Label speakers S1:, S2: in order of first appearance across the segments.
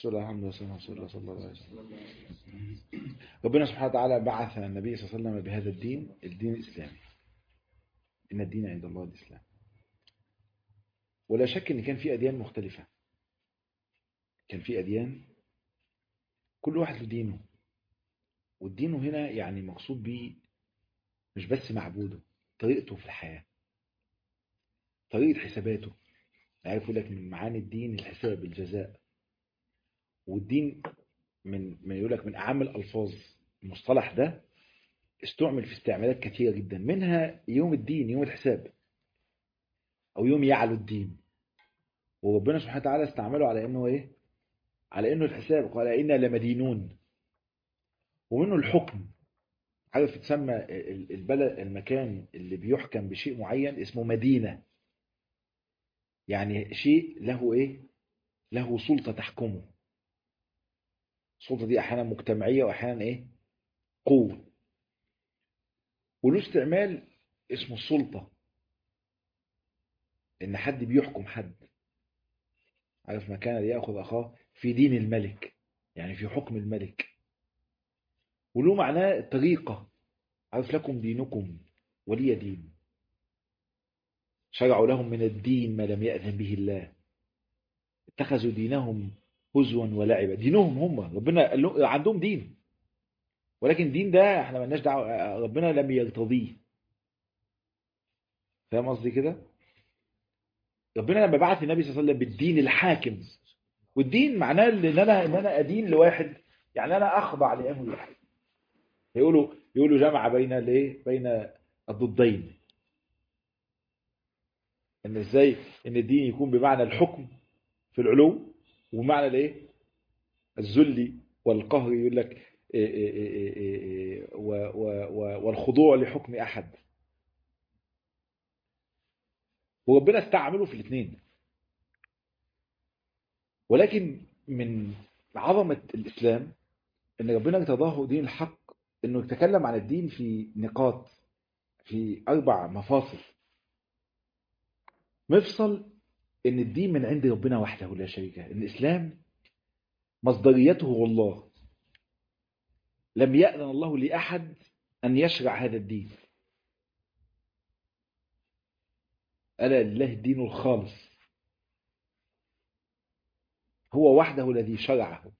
S1: بسم الله الحمد لله صلى الله صلى الله عليه وسلم ربنا سبحانه وتعالى بعث النبي صلى الله عليه وسلم بهذا الدين الدين الإسلامي إن الدين عند الله الإسلام ولا شك إن كان في أديان مختلفة كان في أديان كل واحد له دينه والدين هنا يعني مقصود به مش بس معبوده طريقته في الحياة طريقة حساباته عارف لك من معاني الدين الحساب الجزاء والدين من من يقول لك من اعم الالفاظ المصطلح ده استعمل في استعمالات كثيره جدا منها يوم الدين يوم الحساب او يوم يعلو الدين وربنا سبحانه وتعالى استعمله على انه ايه على انه الحساب قال انا لمدينون ومنه الحكم عارف تسمى البلد المكان اللي بيحكم بشيء معين اسمه مدينه يعني شيء له ايه له سلطه تحكمه السلطه دي احيانا مجتمعيه واحيانا ايه قوه وله استعمال اسمه السلطه ان حد بيحكم حد عارف ما كان ليأخذ اخاه في دين الملك يعني في حكم الملك وله معناه الطريقه عارف لكم دينكم ولي دين شرعوا لهم من الدين ما لم يأذن به الله اتخذوا دينهم هزوا ولعبا دينهم هم ربنا قال لهم عندهم دين ولكن دين ده احنا مالناش دعوه ربنا لم يرتضيه فاهم قصدي كده ربنا لما بعث النبي صلى الله عليه وسلم بالدين الحاكم والدين معناه ان انا ان انا ادين لواحد يعني انا اخضع لامر واحد يقولوا يقولوا جمع بين الايه بين الضدين ان ازاي ان الدين يكون بمعنى الحكم في العلو ومعنى الايه الذل والقهر يقول لك إيه إيه إيه والخضوع لحكم احد وربنا استعمله في الاثنين ولكن من عظمة الإسلام أن ربنا ارتضاه دين الحق أنه يتكلم عن الدين في نقاط في أربع مفاصل مفصل ان الدين من عند ربنا وحده لا شريك له ان الاسلام مصدريته هو الله لم يأذن الله لأحد أن يشرع هذا الدين ألا لله الدين الخالص هو وحده الذي شرعه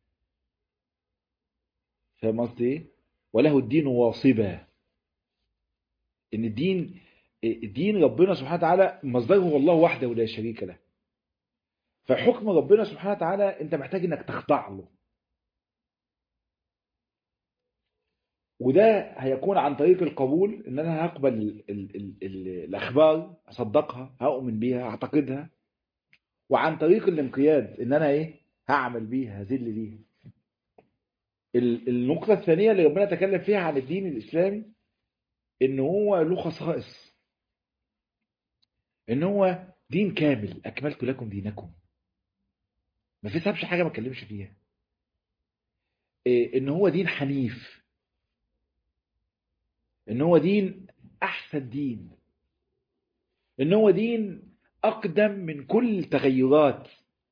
S1: فاهم قصدي ايه؟ وله الدين واصبا ان الدين دين ربنا سبحانه وتعالى مصدره هو الله وحده لا شريك له فحكم ربنا سبحانه وتعالى انت محتاج انك تخضع له وده هيكون عن طريق القبول ان انا هقبل ال ال ال ال الاخبار اصدقها هؤمن بيها اعتقدها وعن طريق الانقياد ان انا ايه هعمل بيها هذل ليها النقطة الثانية اللي ربنا تكلم فيها عن الدين الإسلامي إن هو له خصائص إن هو دين كامل أكملت لكم دينكم ما في سابش حاجة ما اتكلمش فيها إيه إن هو دين حنيف إن هو دين أحسن دين إن هو دين أقدم من كل تغيرات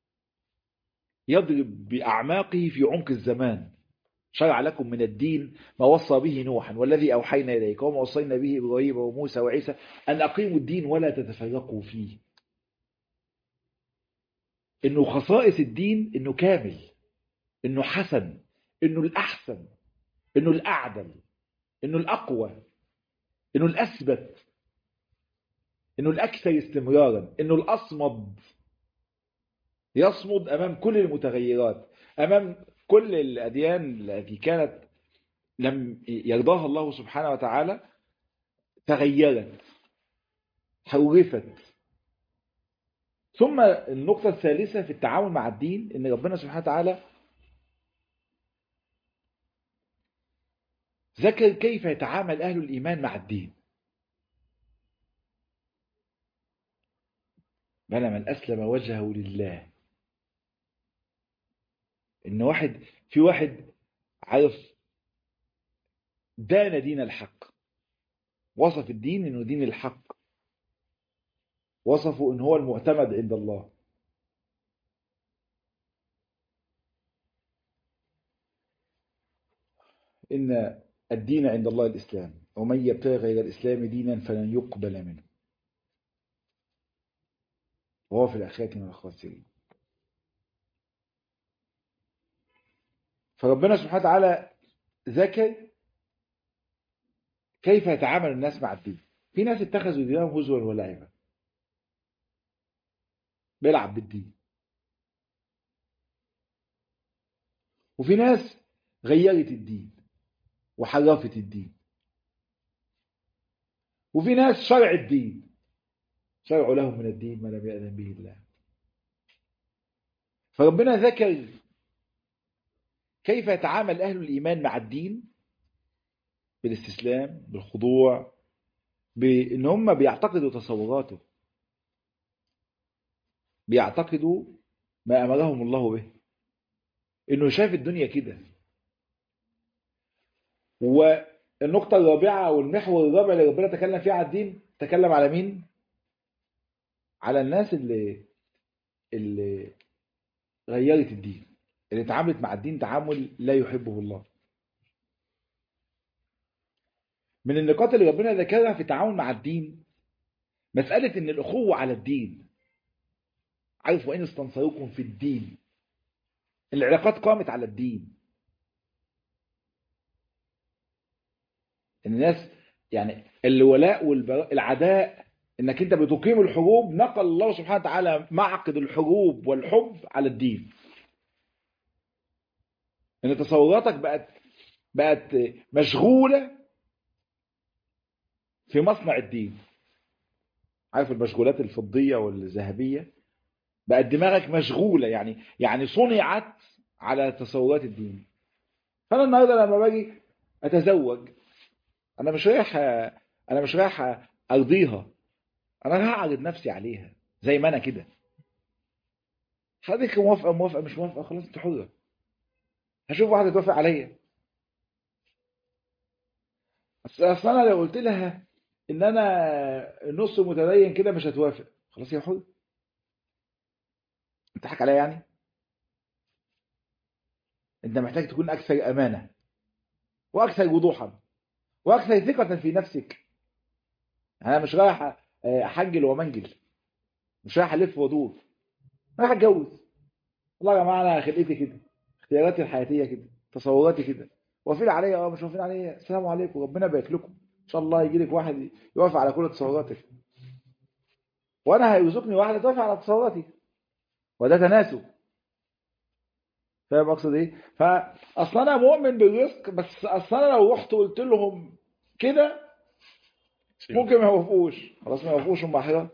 S1: يضرب بأعماقه في عمق الزمان شرع لكم من الدين ما وصى به نوحا والذي أوحينا إليك وما وصينا به إبراهيم وموسى وعيسى أن أقيموا الدين ولا تتفرقوا فيه إنه خصائص الدين إنه كامل إنه حسن إنه الأحسن إنه الأعدل إنه الأقوى إنه الأثبت إنه الأكثر استمرارا إنه الأصمد يصمد أمام كل المتغيرات أمام كل الأديان التي كانت لم يرضاها الله سبحانه وتعالى تغيرت حرفت ثم النقطة الثالثة في التعامل مع الدين ان ربنا سبحانه وتعالى ذكر كيف يتعامل أهل الإيمان مع الدين بل من أسلم وجهه لله ان واحد في واحد عارف دان دين الحق وصف الدين انه دين الحق وصفه ان هو المعتمد عند الله إن الدين عند الله الإسلام ومن يبتغي غير الإسلام دينا فلن يقبل منه وهو في الآخرة من الخاسرين فربنا سبحانه وتعالى ذكر كيف يتعامل الناس مع الدين في ناس اتخذوا دينهم هزوا ولعبا بيلعب بالدين وفي ناس غيرت الدين وحرفت الدين وفي ناس شرع الدين شرعوا لهم من الدين ما لم يأذن به الله فربنا ذكر كيف يتعامل أهل الإيمان مع الدين بالاستسلام بالخضوع بأن هم بيعتقدوا تصوراته بيعتقدوا ما أمرهم الله به إنه شايف الدنيا كده والنقطة الرابعة والمحور الرابع اللي ربنا تكلم فيه على الدين تكلم على مين؟ على الناس اللي اللي غيرت الدين اللي تعاملت مع الدين تعامل لا يحبه الله من النقاط اللي ربنا ذكرها في التعامل مع الدين مسألة ان الأخوة على الدين عارف وإن استنصروكم في الدين العلاقات قامت على الدين الناس يعني الولاء والبراء العداء انك انت بتقيم الحروب نقل الله سبحانه وتعالى معقد الحروب والحب على الدين ان تصوراتك بقت بقت مشغوله في مصنع الدين عارف المشغولات الفضيه والذهبيه بقت دماغك مشغوله يعني يعني صنعت على تصورات الدين فانا النهارده لما باجي اتزوج انا مش رايح انا مش رايح ارضيها انا رايح اعرض نفسي عليها زي ما انا كده حضرتك موافقه موافقه مش موافقه خلاص انت حره هشوف واحده توافق عليا اصل انا لو قلت لها ان انا نص متدين كده مش هتوافق خلاص هي حره انت حك عليا يعني انت محتاج تكون اكثر امانه واكثر وضوحا واكثر ثقه في نفسك انا مش رايح احجل ومنجل مش رايح الف وادور رايح اتجوز والله يا جماعه انا خلقتي كده اختياراتي الحياتيه كده تصوراتي كده واقفين عليا اه مش واقفين عليا السلام عليكم ربنا يبارك لكم ان شاء الله يجي لك واحد يوافق على كل تصوراتك وانا هيرزقني واحده توافق على تصوراتي وده تناسب فاهم اقصد ايه فاصل انا مؤمن بالرزق بس اصل انا لو رحت قلت لهم كده ممكن ما يوافقوش خلاص ما يوافقوش هم احرار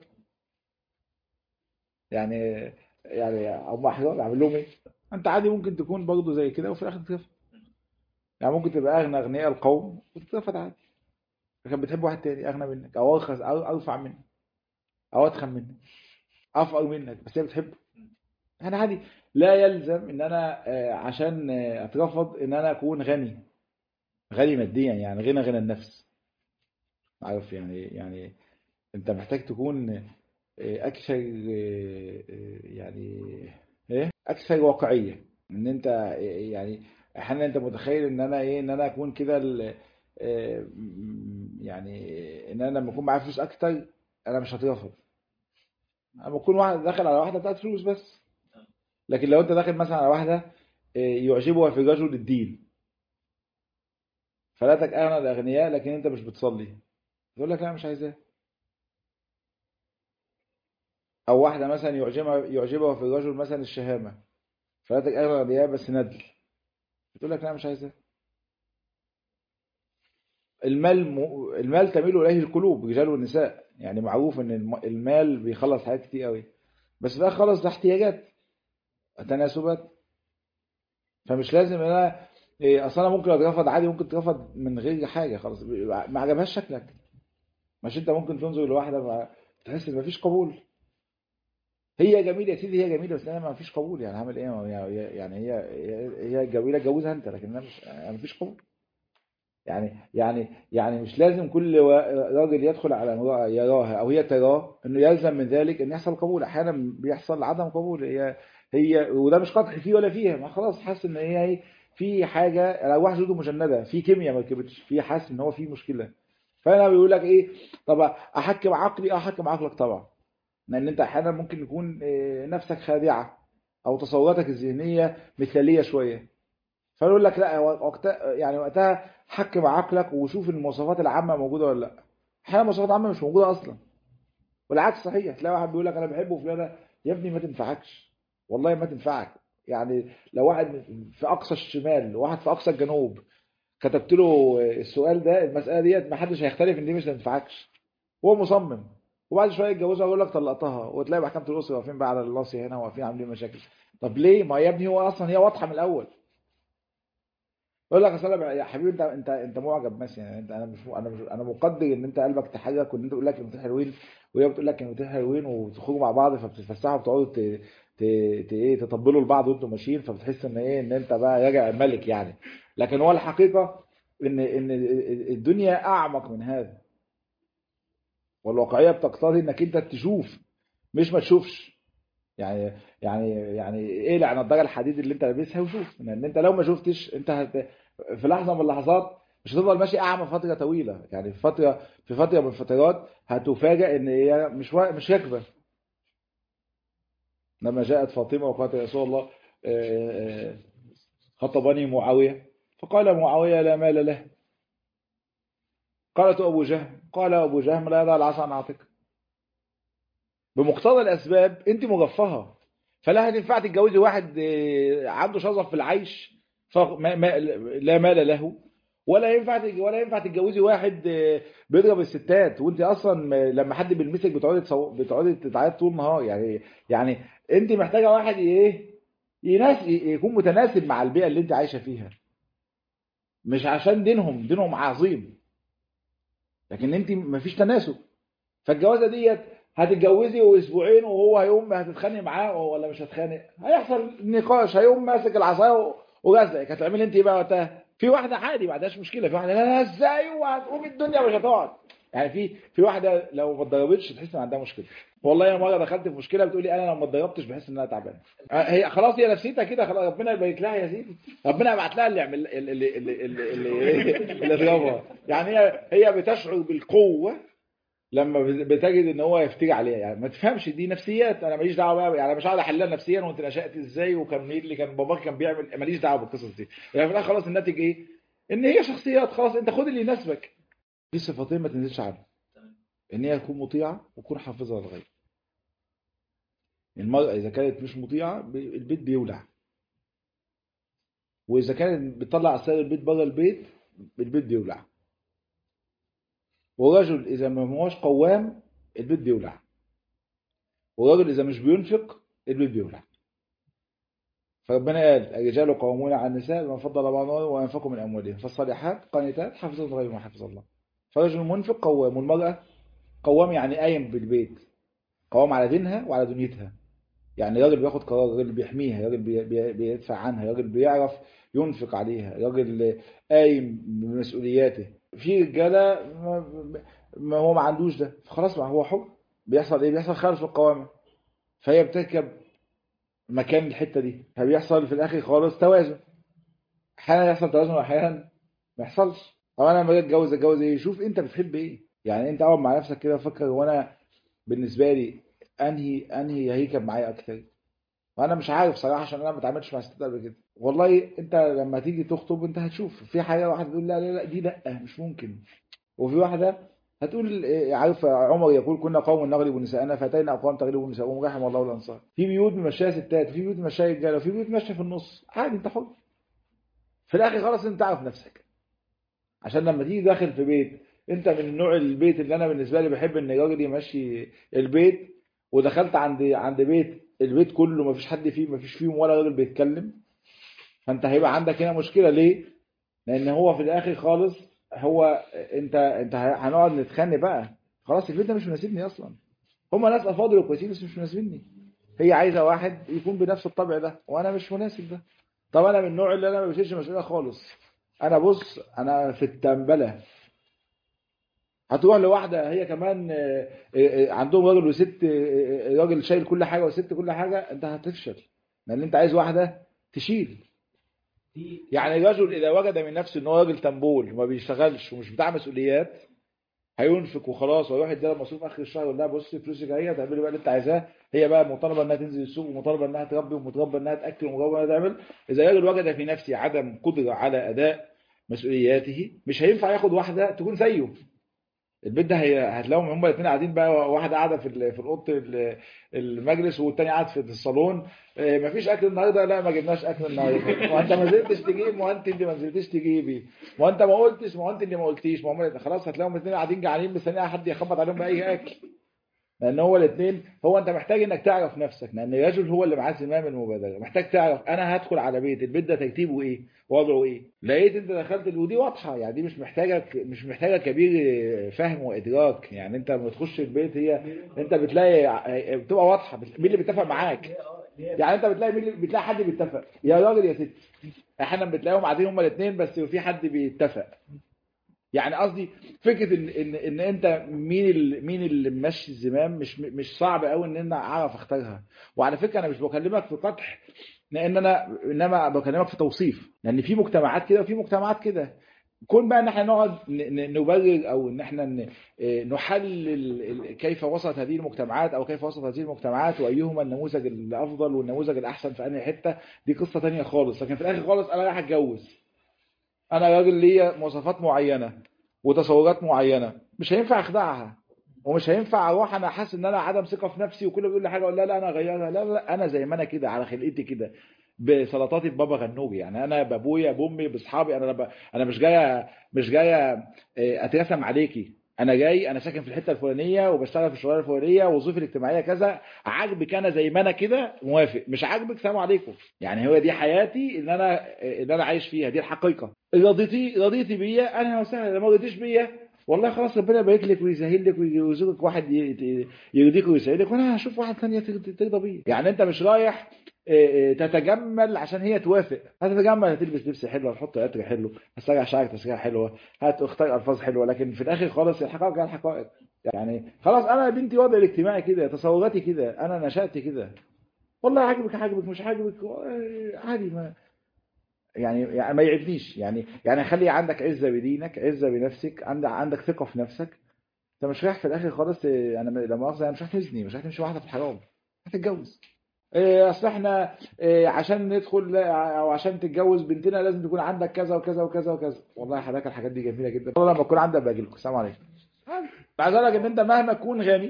S1: يعني يعني هم احرار اعمل لهم ايه انت عادي ممكن تكون برضه زي كده وفي الاخر تترفض يعني ممكن تبقى اغنى اغنياء القوم وتترفض عادي لكن بتحب واحد تاني اغنى منك او ارخص او ارفع منك او اتخن منك افقر منك بس هي بتحبه انا عادي لا يلزم ان انا عشان اترفض ان انا اكون غني غني ماديا يعني غنى غنى النفس عارف يعني يعني انت محتاج تكون اكثر يعني ايه اكثر واقعيه ان انت يعني احيانا انت متخيل ان انا ايه ان انا اكون كده يعني ان انا لما اكون معايا فلوس اكتر انا مش هترفض اما اكون واحد داخل على واحده بتاعت فلوس بس لكن لو انت داخل مثلا على واحده يعجبها في الرجل الدين فلاتك اغنى الاغنياء لكن انت مش بتصلي يقول لك لا مش عايزاه او واحده مثلا يعجبها يعجبها في الرجل مثلا الشهامه فلاتك اغنى الاغنياء بس ندل بتقول لك لا مش عايزاه المال م... المال تميل اليه القلوب الرجال والنساء يعني معروف ان المال بيخلص حاجات كتير قوي بس ده خلص ده احتياجات تناسبات فمش لازم انا إيه اصل انا ممكن اترفض عادي ممكن ترفض من غير حاجه خلاص ما عجبهاش شكلك مش انت ممكن تنظر لواحده تحس ان مفيش قبول هي جميله يا سيدي هي جميله بس انا ما فيش قبول يعني هعمل ايه يعني هي هي جميله اتجوزها انت لكن انا مش ما فيش قبول يعني يعني يعني مش لازم كل راجل يدخل على امراه يراها او هي تراه انه يلزم من ذلك ان يحصل قبول احيانا بيحصل عدم قبول هي هي وده مش قطع فيه ولا فيها ما خلاص حاسس ان هي في حاجه لو واحد زوجته مجنده في كيمياء ما ركبتش في حاسس ان هو في مشكله فانا بيقول لك ايه طب احكم عقلي اه احكم عقلك طبعا لان انت احيانا ممكن يكون إيه، نفسك خادعه او تصوراتك الذهنيه مثاليه شويه فيقول لك لا وقت يعني وقتها حكم عقلك وشوف المواصفات العامه موجوده ولا لا احيانا المواصفات العامه مش موجوده اصلا والعكس صحيح تلاقي واحد بيقول لك انا بحبه فلانه يا ابني ما تنفعكش والله ما تنفعك يعني لو واحد في اقصى الشمال وواحد في اقصى الجنوب كتبت له السؤال ده المساله ديت ما حدش هيختلف ان دي مش هتنفعكش هو مصمم وبعد شويه يتجوزها ويقول لك طلقتها وتلاقي محكمه الاسره واقفين بقى على الناصيه هنا واقفين عاملين مشاكل طب ليه ما يا ابني هو اصلا هي واضحه من الاول يقول لك اصل أنا- يا حبيبي انت انت انت معجب مثلا يعني انت انا مش انا مش انا مقدر ان انت قلبك تحرك وان انت تقول لك كلمتين حلوين وهي بتقول لك كلمتين حلوين وتخرجوا مع بعض فبتتفسحوا وبتقعدوا ت... ت... ت... ايه تطبلوا لبعض وانتوا ماشيين فبتحس ان ايه ان انت بقى راجع الملك يعني لكن هو الحقيقه ان ان الدنيا اعمق من هذا والواقعيه بتقتضي انك انت تشوف مش ما تشوفش يعني يعني يعني اقلع نضاره الحديد اللي انت لابسها وشوف لان انت لو ما شفتش انت هت... في لحظه من اللحظات مش هتفضل ماشي اعمى فتره طويله يعني في فتره في فتره من الفترات هتفاجئ ان هي مش وا... مش راكبه لما جاءت فاطمه وقالت يا رسول الله آه، آه، خطبني معاويه فقال معاويه لا مال له قالت ابو جهل قال ابو جهل لا يضع العصا عن عاتقه بمقتضى الاسباب انت مغفهه فلا هتنفع تتجوزي واحد آه، عنده شظف في العيش فما ما لا مال له ولا ينفع تج- ولا ينفع تتجوزي واحد آه، بيضرب الستات وانت اصلا م- لما حد بيلمسك بتقعدي تصو... بتقعدي تتعيط طول النهار يعني يعني انت محتاجه واحد ايه يناس يكون متناسب مع البيئه اللي انت عايشه فيها مش عشان دينهم دينهم عظيم لكن انت مفيش تناسب فالجوازه ديت هتتجوزي واسبوعين وهو هيقوم هتتخانق معاه ولا مش هتخانق هيحصل نقاش هيقوم ماسك العصايه ورزقك هتعملي انت ايه بقى وقتها في واحده عادي ما عندهاش مشكله في واحده لا لا ازاي وهتقوم الدنيا مش هتقعد يعني في في واحده لو ما اتضربتش تحس ان عندها مشكله والله انا مره دخلت في مشكله بتقولي انا لو ما اتضربتش بحس ان انا تعبانه هي خلاص هي نفسيتها كده خلاص ربنا يبارك لها يا سيدي ربنا يبعت لها اللي يعمل اللي اللي اللي اللي, اللي, اللي يضربها يعني هي هي بتشعر بالقوه لما بتجد ان هو يفتري عليها يعني ما تفهمش دي نفسيات انا ماليش دعوه بقى يعني مش هقعد احلها نفسيا وانت نشات ازاي وكان مين اللي كان باباك كان بيعمل ماليش دعوه بالقصص دي يعني في الاخر خلاص الناتج ايه ان هي شخصيات خلاص انت خد اللي يناسبك في صفتين ما تنزلش عنهم ان هي تكون مطيعه وتكون حافظه للغيب المرأة إذا كانت مش مطيعة ب- البيت بيولع وإذا كانت بتطلع أسرار البيت بره البيت البيت بيولع والرجل إذا ما هوش قوام البيت بيولع والراجل إذا مش بينفق البيت بيولع فربنا قال الرجال قوامون على النساء بما فضل بعضهم وانفقوا من اموالهم فالصالحات قانتات حافظات غير ما حفظ الله فرجل منفق قوام والمرأة قوام يعني قايم بالبيت قوام على دينها وعلى دنيتها يعني راجل بياخد قرار راجل بيحميها راجل بي- بي- بيدفع عنها راجل بيعرف ينفق عليها راجل قايم بمسؤولياته في رجاله ما- ما هو ما عندوش ده فخلاص ما هو حر بيحصل ايه بيحصل خلل في القوامه فهي بتركب مكان الحته دي فبيحصل في الاخر خالص توازن احيانا يحصل توازن واحيانا ما يحصلش او انا لما اجي اتجوز اتجوز ايه شوف انت بتحب ايه يعني انت اقعد مع نفسك كده وفكر وانا بالنسبه لي انهي انهي هيكب معايا اكتر وانا مش عارف صراحه عشان انا ما اتعاملتش مع ستات قبل كده والله انت لما تيجي تخطب انت هتشوف في حاجه واحد يقول لا لا لا دي لا مش ممكن وفي واحده هتقول إيه، عارف عمر يقول كنا قوم نغلب نساءنا فاتينا اقوام تغلب نساءهم رحم الله الانصار في بيوت ماشيه ستات في بيوت ماشيه رجاله وفي بيوت ماشيه في النص عادي انت حر في الاخر خلاص انت عارف نفسك عشان لما تيجي داخل في بيت انت من نوع البيت اللي انا بالنسبه لي بحب ان الراجل يمشي البيت ودخلت عند عند بيت البيت كله ما فيش حد فيه ما فيش فيهم ولا راجل بيتكلم فانت هيبقى عندك هنا مشكله ليه لان هو في الاخر خالص هو انت انت هنقعد نتخانق بقى خلاص البيت ده مش مناسبني اصلا هما ناس افاضل وكويسين بس مش مناسبني هي عايزه واحد يكون بنفس الطبع ده وانا مش مناسب ده طب انا من النوع اللي انا ما بشيلش مسؤوليه خالص انا بص انا في التنبله هتروح لواحده هي كمان آه، آه، آه، عندهم راجل وست آه، آه، راجل شايل كل حاجه وست كل حاجه انت هتفشل لان انت عايز واحده تشيل يعني الرجل اذا وجد من نفسه ان هو راجل تنبول وما بيشتغلش ومش بتاع مسؤوليات هينفق وخلاص ويروح يديها مصروف اخر الشهر يقول لها بصي فلوسك اهي تعملي بقى اللي انت عايزاه هي بقى مطالبه انها تنزل السوق ومطالبه انها تربي ومطالبه انها تاكل ومطالبه انها تعمل اذا الرجل وجد في نفسه عدم قدره على اداء مسؤولياته مش هينفع ياخد واحده تكون زيه البيت ده هي- هتلاقيهم هما الاثنين قاعدين بقى واحده قاعده في ال- في اوضه ال- المجلس والتاني قاعد في الصالون إيه، مفيش اكل النهارده لا ما جبناش اكل النهارده ما انت ما نزلتش تجيب ما انت اللي ما نزلتش تجيبي ما انت ما قلتش ما انت اللي ما قلتيش ما هم خلاص هتلاقيهم الاثنين قاعدين جعانين مستنيين حد يخبط عليهم باي اكل لان هو الاثنين هو انت محتاج انك تعرف نفسك لان الرجل هو اللي معاه زمام المبادره محتاج تعرف انا هدخل على بيت البيت ده ترتيبه ايه وضعه ايه لقيت انت دخلت ودي واضحه يعني دي مش محتاجه مش محتاجه كبير فهم وادراك يعني انت لما تخش البيت هي انت بتلاقي بتبقى واضحه مين اللي بيتفق معاك يعني انت بتلاقي مين اللي- بتلاقي حد بيتفق يا راجل يا ست احيانا بتلاقيهم قاعدين هما الاثنين بس في حد بيتفق يعني قصدي فكره ان ان ان انت مين ال- مين اللي ماشي الزمام مش مش صعب قوي ان انا اعرف اختارها وعلى فكره انا مش بكلمك في قدح لان انا انما بكلمك في توصيف لان في مجتمعات كده وفي مجتمعات كده كون بقى ان احنا نقعد ن- ن- نبرر او ان احنا ن- إيه، نحلل ال- كيف وصلت هذه المجتمعات او كيف وصلت هذه المجتمعات وايهما النموذج الافضل والنموذج الاحسن في انهي حته دي قصه تانية خالص لكن في الاخر خالص انا رايح اتجوز انا راجل ليا مواصفات معينه وتصورات معينه مش هينفع اخدعها ومش هينفع اروح انا حاسس ان انا عدم ثقه في نفسي وكله بيقول لي حاجه اقول لا لا انا اغيرها لا لا انا زي ما انا كده على خلقتي كده بسلطاتي ببابا غنوجي يعني انا بابويا بامي باصحابي انا ب... انا مش جايه مش جايه آه، اترسم عليكي انا جاي انا ساكن في الحته الفلانيه وبشتغل في الشغلانه الفلانيه وظيفتي الاجتماعيه كذا عاجبك انا زي ما انا كده موافق مش عاجبك سلام عليكم يعني هو دي حياتي اللي انا اللي انا عايش فيها دي الحقيقه رضيتي رضيتي بيا انا وسهلا ما رضيتيش بيا والله خلاص ربنا يبارك لك ويسهل لك ويرزقك واحد ي- يرضيك ويسعدك وانا هشوف واحد ثانيه ترضى ترضى بيه يعني انت مش رايح آه، آه، تتجمل عشان هي توافق هتتجمل هتلبس لبس حلو هتحط عطر حلو هتسرح شعرك تسريحه حلوه هتختار الفاظ حلوه لكن في الاخر خالص الحقائق هي الحقائق يعني خلاص انا يا بنتي وضعي الاجتماعي كده تصوراتي كده انا نشأت كده والله عاجبك عاجبك مش عاجبك آه، عادي ما يعني يعني ما يعبنيش يعني يعني خلي عندك عزه بدينك عزه بنفسك عندك عندك ثقه في نفسك انت مش رايح في الاخر خالص آه، انا لا مؤاخذه انا مش رايح تزني مش رايح تمشي واحده في الحرام هتتجوز إيه، اصل احنا إيه، عشان ندخل او عشان تتجوز بنتنا لازم تكون عندك كذا وكذا وكذا وكذا والله حضرتك الحاجات دي جميله جدا والله لما تكون عندك باجي لكم السلام عليكم عايز اقول لك ان انت مهما تكون غني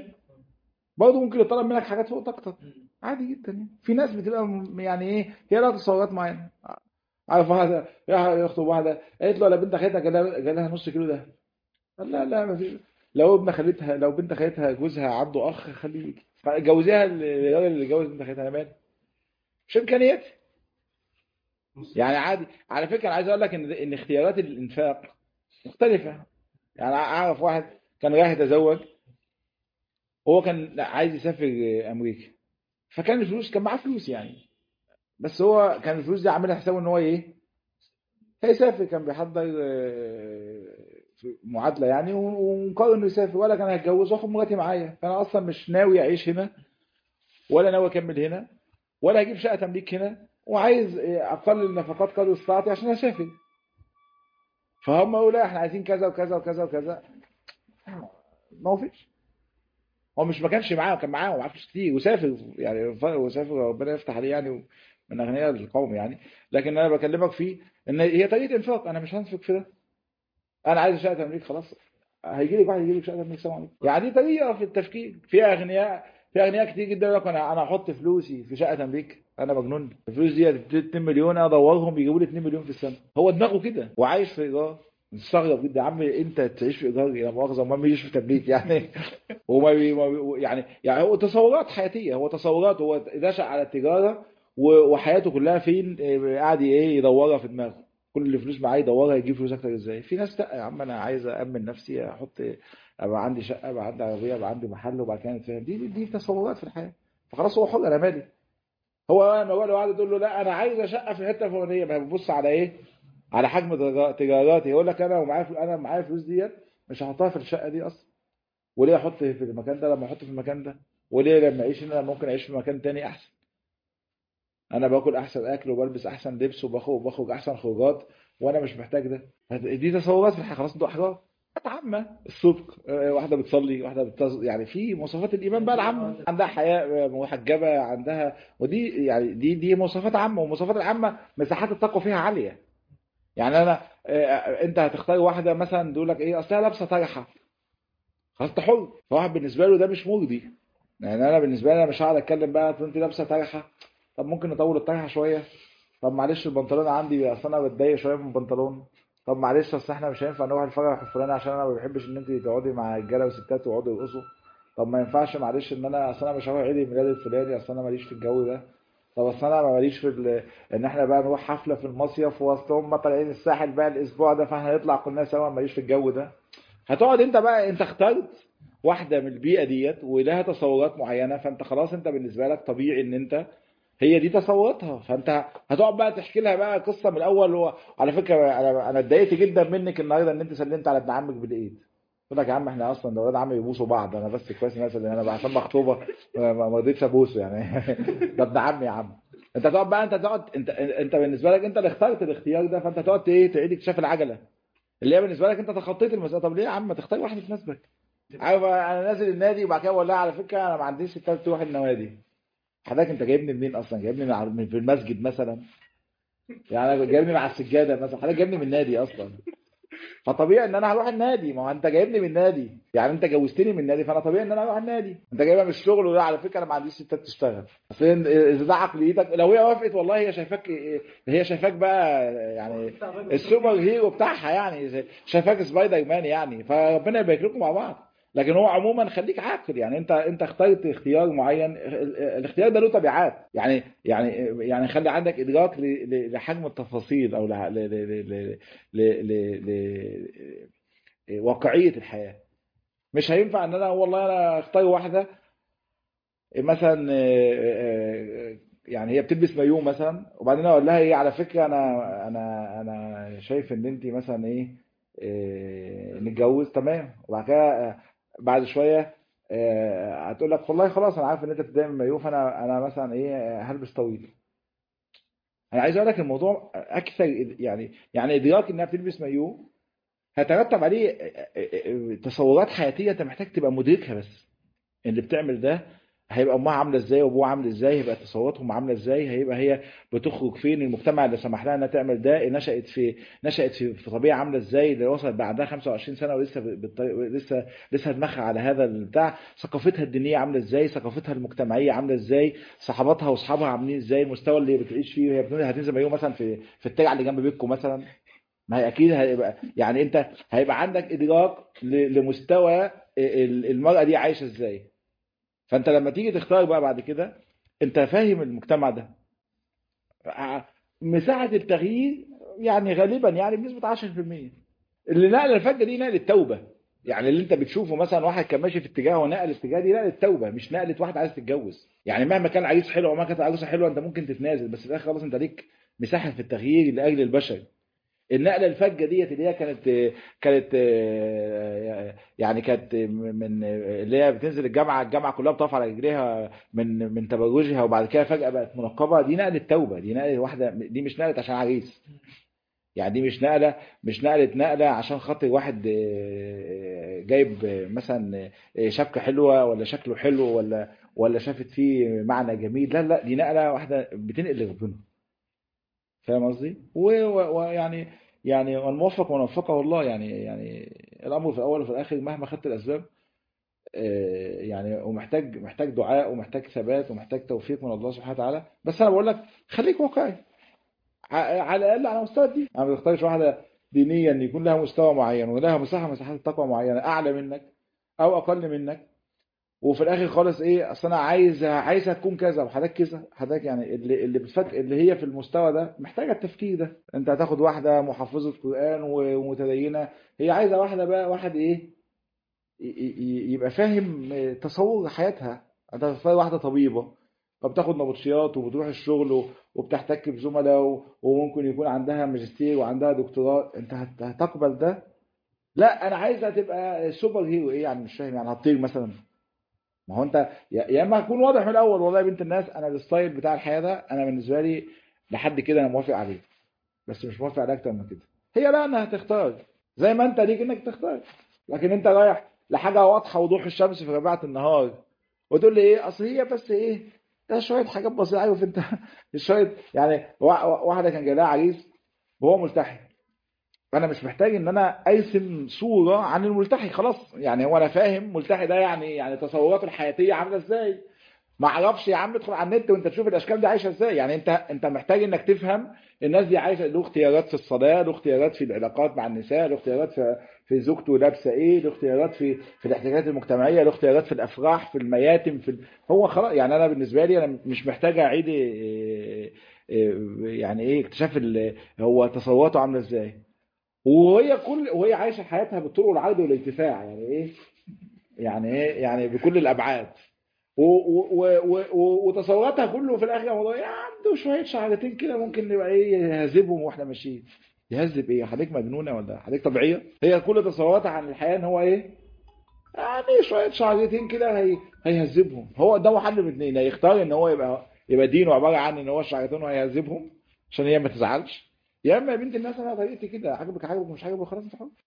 S1: برضه ممكن يطلب منك حاجات فوق طاقتك عادي جدا يعني في ناس بتبقى م- يعني ايه هي لها تصورات معينه عارف واحده راح يخطب واحده قالت له لا بنت خالتها جالها جالها نص كيلو ده قال لا لا ما في لو ابن خالتها لو بنت خالتها جوزها عنده اخ خليه يجي جوزيها الراجل اللي جوز بنت خالتها انا مالي مش امكانيات يعني عادي على فكره انا عايز اقول لك ان ان اختيارات الانفاق مختلفه يعني اعرف واحد كان رايح يتزوج هو كان لا، عايز يسافر امريكا فكان الفلوس كان معاه فلوس يعني بس هو كان الفلوس دي عاملها حسابه ان هو ايه هيسافر كان بيحضر آه، في معادله يعني و- ومقرر انه يسافر ولا كان هيتجوز واخد مراتي معايا فانا اصلا مش ناوي اعيش هنا ولا ناوي اكمل هنا ولا هجيب شقه تمليك هنا وعايز آه، اقلل نفقات قدر استطاعتي عشان اسافر فهم يقولوا لا احنا عايزين كذا وكذا وكذا وكذا ما هو فيش هو مش ما كانش معاه كان معاه ومعاه فلوس كتير وسافر يعني ف- وسافر ربنا يفتح عليه يعني من اغنياء القوم يعني لكن انا بكلمك فيه ان هي طريقه انفاق انا مش هنفق في ده انا عايز شقه تمليك خلاص هيجي لك واحد يجي لك شقه تمليك سلام عليكم يعني دي طريقه في التفكير في اغنياء في اغنياء كتير جدا يقول لك انا انا هحط فلوسي في شقه تمليك انا مجنون الفلوس دي هتبتدي 2 مليون ادورهم يجيبوا لي 2 مليون في السنه هو دماغه كده وعايش في ايجار مستغرب جدا يا عم انت تعيش في ايجار يا مؤاخذه ما بيجيش في تمليك يعني وما بي ما بي يعني يعني هو تصورات حياتيه هو تصورات هو نشأ على التجاره و- وحياته كلها فين إيه، قاعد ايه يدورها في دماغه كل اللي فلوس معاه يدورها يجيب فلوس اكتر ازاي في ناس لا يا عم انا عايز امن نفسي احط ابقى عندي شقه ابقى عندي عربيه ابقى عندي محل وبعد كده نتفاهم دي دي, دي تصورات في الحياه فخلاص هو حر انا مالي هو لما هو لو قاعد تقول له لا انا عايز شقه في الحته الفلانيه ما ببص على ايه على حجم تجا- تجاراتي يقول لك انا ومعايا فل- انا معايا فلوس ديت مش هحطها في الشقه دي اصلا وليه احط في المكان ده لما احط في المكان ده وليه لما اعيش هنا ممكن اعيش في مكان تاني احسن انا باكل احسن اكل وبلبس احسن لبس وبخرج وبخرج احسن خروجات وانا مش محتاج ده دي تصورات في الحياه خلاص انتوا احرار عامة الصدق آه، واحدة بتصلي واحدة بتص... يعني في مواصفات الإيمان بقى العامة عندها حياء آه، محجبة عندها ودي يعني دي دي مواصفات عامة والمواصفات العامة مساحات التقوى فيها عالية يعني أنا آه، أنت هتختار واحدة مثلا تقول لك إيه أصلها لابسة طرحة خلاص أنت حر فواحد بالنسبة له ده مش مرضي يعني أنا بالنسبة لي أنا مش هقعد أتكلم بقى طب أنت لابسة طرحة طب ممكن نطول الطرحة شوية طب معلش البنطلون عندي أصل أنا بتضايق شوية من البنطلون طب معلش اصل احنا مش هينفع نروح الفرح الفلاني عشان انا ما بحبش ان انت تقعدي مع رجاله وستات ويقعدوا يرقصوا طب ما ينفعش معلش ان انا اصل انا مش هروح عيد الميلاد الفلاني اصل انا ماليش في الجو ده طب اصل انا ماليش في ال... ان احنا بقى نروح حفله في المصيف وسط هم طالعين الساحل بقى الاسبوع ده فاحنا نطلع كلنا سوا ماليش في الجو ده هتقعد انت بقى انت اخترت واحده من البيئه ديت ولها تصورات معينه فانت خلاص انت بالنسبه لك طبيعي ان انت هي دي تصوراتها فانت هتقعد بقى تحكي لها بقى قصه من الاول هو على فكره انا انا اتضايقت جدا منك النهارده ان انت سلمت على ابن عمك بالايد قلت لك يا عم احنا اصلا ده ولاد عمي بيبوسوا بعض انا بس كويس الناس اللي انا عشان مخطوبه ما ما رضيتش ابوسه يعني ده ابن عمي يا عم انت تقعد بقى انت تقعد انت انت بالنسبه لك انت اللي اخترت الاختيار ده فانت تقعد ايه تعيد اكتشاف العجله اللي هي بالنسبه لك انت تخطيت المساله طب ليه يا عم ما تختار واحده تناسبك عارف انا نازل النادي وبعد كده بقول لها على فكره انا ما عنديش ستات تروح النوادي حضرتك انت جايبني منين اصلا جايبني من ع- من في المسجد مثلا يعني أنا جايبني مع السجاده مثلا حضرتك جايبني من النادي اصلا فطبيعي ان انا هروح النادي ما هو انت جايبني من النادي يعني انت جوزتني من النادي فانا طبيعي ان انا اروح النادي انت جايبها من الشغل ولا على فكره انا ما عنديش ستات تشتغل اصل اذا ده عقليتك لو هي وافقت والله هي شايفاك هي شايفاك بقى يعني السوبر هيرو بتاعها يعني شايفاك سبايدر مان يعني فربنا يبارك لكم مع بعض لكن هو عموما خليك عاقل يعني انت انت اخترت اختيار معين ال- الاختيار ده له تبعات يعني يعني يعني خلي عندك ادراك ل- ل- لحجم التفاصيل او ل- ل- ل- ل- ل- ل- ل- واقعيه الحياه مش هينفع ان انا والله انا اختار واحده مثلا آه، آه، يعني هي بتلبس مايو مثلا وبعدين اقول لها ايه على فكره انا انا انا شايف ان انت مثلا ايه آه، نتجوز تمام وبعد كده آه، بعد شويه آه، هتقول لك والله خلاص انا عارف ان انت بتتضايق من مايو فانا انا مثلا ايه آه، هلبس طويل انا عايز اقول لك الموضوع اكثر يعني يعني ادراك انها بتلبس مايو هيترتب عليه آه، آه، آه، تصورات حياتيه انت محتاج تبقى مدركها بس اللي بتعمل ده هيبقى امها عامله ازاي وابوها عامل ازاي هيبقى تصوراتهم عامله ازاي هيبقى هي بتخرج فين المجتمع اللي سمح لها انها تعمل ده نشأت في نشأت في, في طبيعه عامله ازاي اللي وصلت بعدها 25 سنه ولسه بالطريق لسه لسه دماغها على هذا البتاع ثقافتها الدينيه عامله ازاي ثقافتها المجتمعيه عامله ازاي صحاباتها واصحابها عاملين ازاي المستوى اللي بتعيش فيه وهي بتنزل هتنزل مايو مثلا في في الترعه اللي جنب بيتكم مثلا ما هي اكيد هيبقى يعني انت هيبقى عندك ادراك ل- لمستوى ال- المرأة دي عايشة ازاي فانت لما تيجي تختار بقى بعد كده انت فاهم المجتمع ده ع- مساحة التغيير يعني غالبا يعني بنسبة 10% اللي نقل الفجة دي نقل التوبة يعني اللي انت بتشوفه مثلا واحد كان ماشي في اتجاه ونقل اتجاه دي نقل التوبة مش نقلة واحد عايز تتجوز يعني مهما كان عريس حلو او ما كانت عروسة حلوة انت ممكن تتنازل بس في الاخر خلاص انت ليك مساحة في التغيير لاجل البشر النقله الفجه ديت اللي هي كانت كانت يعني كانت من اللي هي بتنزل الجامعه الجامعه كلها بتقف على رجليها من من تبرجها وبعد كده فجاه بقت منقبه دي نقله توبه دي نقله واحده دي مش نقله عشان عريس يعني دي مش نقله مش نقله نقله عشان خاطر واحد جايب مثلا شبكه حلوه ولا شكله حلو ولا ولا شافت فيه معنى جميل لا لا دي نقله واحده بتنقل لربنا فاهم قصدي؟ و- و- ويعني يعني والموفق من وفقه الله يعني يعني الامر في الاول وفي الاخر مهما خدت الاسباب آه، يعني ومحتاج محتاج دعاء ومحتاج ثبات ومحتاج توفيق من الله سبحانه وتعالى بس انا بقول لك خليك واقعي ع- على الاقل على مستوى الدين انا ما بختارش واحده دينيا ان يكون لها مستوى معين ولها مساحه مساحات التقوى معينه اعلى منك او اقل منك وفي الاخر خالص ايه اصل انا عايز عايزها تكون كذا وحضرتك كذا حضرتك يعني اللي اللي بتفك اللي هي في المستوى ده محتاجه التفكير ده انت هتاخد واحده محفظه قران ومتدينه هي عايزه واحده بقى واحد ايه ي- ي- يبقى فاهم تصور حياتها انت هتختار واحده طبيبه فبتاخد نبطشيات وبتروح الشغل و- وبتحتك بزملاء و- وممكن يكون عندها ماجستير وعندها دكتوراه انت هت- هتقبل ده لا انا عايزها تبقى سوبر هيرو ايه يعني مش فاهم يعني هتطير مثلا ما هو انت يا يا اما هتكون واضح من الاول والله يا بنت الناس انا الستايل بتاع الحياه ده انا بالنسبه لي لحد كده انا موافق عليه بس مش موافق عليه اكتر من كده هي بقى انها تختار زي ما انت ليك انك تختار لكن انت رايح لحاجه واضحه وضوح الشمس في ربيعه النهار وتقول لي ايه اصل هي بس ايه ده شويه حاجات بسيطه عارف انت شويه يعني وا- وا- واحده كان جاي لها عريس وهو ملتحي انا مش محتاج ان انا ارسم صوره عن الملتحي خلاص يعني هو انا فاهم ملتحي ده يعني يعني تصوراته الحياتيه عامله ازاي ما اعرفش يا عم ادخل على النت وانت تشوف الاشكال دي عايشه ازاي يعني انت انت محتاج انك تفهم الناس دي عايشه له اختيارات في الصلاه له اختيارات في العلاقات مع النساء له اختيارات في في زوجته لابسه ايه له اختيارات في في الاحتياجات المجتمعيه له اختيارات في الافراح في المياتم في ال... هو خلاص يعني انا بالنسبه لي انا مش محتاج اعيد إيه- إيه- يعني ايه اكتشاف ال- هو تصوراته عامله ازاي وهي كل وهي عايشه حياتها بالطول والعرض والارتفاع يعني ايه يعني ايه يعني بكل الابعاد و- و- و- و- وتصوراتها كله في الاخر موضوع يا عنده شويه شعرتين كده ممكن نبقى ايه يهذبهم واحنا ماشيين يهذب ايه حضرتك مجنونه ولا حضرتك طبيعيه هي كل تصوراتها عن الحياه ان هو ايه يعني شويه شعرتين كده هي هيهذبهم هو قدامه حل من اتنين يا يختار ان هو يبقى يبقى دينه عباره عن ان هو شعرتين وهيهذبهم عشان هي ما تزعلش يا اما يا بنت الناس انا طريقتي كده عاجبك عاجبك مش عاجبك خلاص انت حر